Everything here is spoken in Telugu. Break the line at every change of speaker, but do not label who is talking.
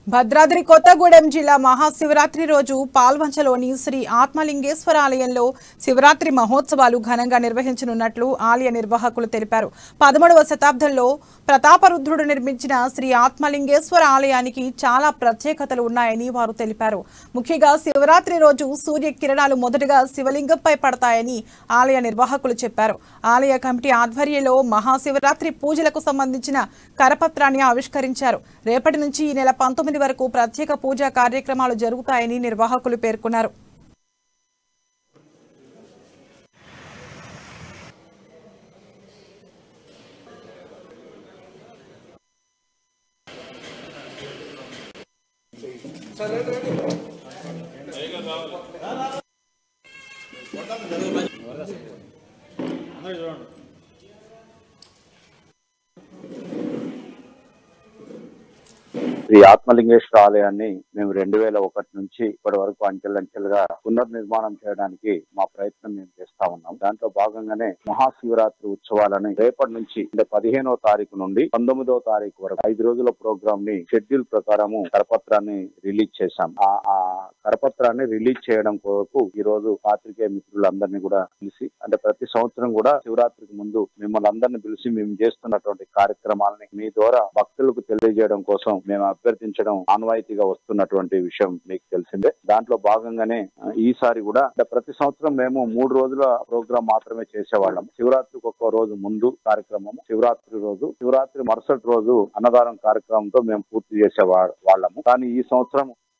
భద్రాద్రి కొత్తగూడెం జిల్లా మహాశివరాత్రి రోజు పాల్వంచలోని శ్రీ ఆత్మలింగేశ్వర ఆలయంలో శివరాత్రి మహోత్సవాలు ఘనంగా నిర్వహించనున్నట్లు ఆలయ నిర్వాహకులు తెలిపారు పదమూడవ శతాబ్దంలో ప్రతాపరుద్రుడు నిర్మించిన శ్రీ ఆత్మలింగేశ్వర ఆలయానికి చాలా ప్రత్యేకతలు ఉన్నాయని వారు తెలిపారు ముఖ్యంగా శివరాత్రి రోజు సూర్య కిరణాలు మొదటగా శివలింగంపై పడతాయని ఆలయ నిర్వాహకులు చెప్పారు ఆలయ కమిటీ ఆధ్వర్యంలో మహాశివరాత్రి పూజలకు సంబంధించిన కరపత్రాన్ని ఆవిష్కరించారు రేపటి నుంచి ఈ నెల పంతొమ్మిది వరకు ప్రత్యేక పూజా కార్యక్రమాలు జరుగుతాయని నిర్వాహకులు పేర్కొన్నారు
శ్రీ ఆత్మలింగేశ్వర ఆలయాన్ని మేము రెండు వేల ఒకటి నుంచి ఇప్పటి వరకు అంచెలంచెలుగా పునర్నిర్మాణం చేయడానికి మా ప్రయత్నం మేము చేస్తా ఉన్నాం దాంట్లో భాగంగానే మహాశివరాత్రి ఉత్సవాలని రేపటి నుంచి అంటే పదిహేనో తారీఖు నుండి పంతొమ్మిదో తారీఖు వరకు ఐదు రోజుల ప్రోగ్రామ్ ని షెడ్యూల్ ప్రకారము కరపత్రాన్ని రిలీజ్ చేశాం ఆ ఆ కరపత్రాన్ని రిలీజ్ చేయడం కొరకు ఈ రోజు పాత్రికేయ మిత్రులందరినీ కూడా పిలిచి అంటే ప్రతి సంవత్సరం కూడా శివరాత్రికి ముందు మిమ్మల్ని అందరిని పిలిచి మేము చేస్తున్నటువంటి కార్యక్రమాలని మీ ద్వారా భక్తులకు తెలియజేయడం కోసం మేము అభ్యర్థించడం ఆనవాయితీగా వస్తున్నటువంటి విషయం మీకు తెలిసిందే దాంట్లో భాగంగానే ఆ, ఈసారి కూడా అంటే ప్రతి సంవత్సరం మేము మూడు రోజుల ప్రోగ్రాం మాత్రమే చేసేవాళ్ళం శివరాత్రికి ఒక్క రోజు ముందు కార్యక్రమం శివరాత్రి రోజు శివరాత్రి మరుసటి రోజు అన్నదానం కార్యక్రమంతో మేము పూర్తి చేసే వా- వాళ్ళము కానీ ఈ సంవత్సరం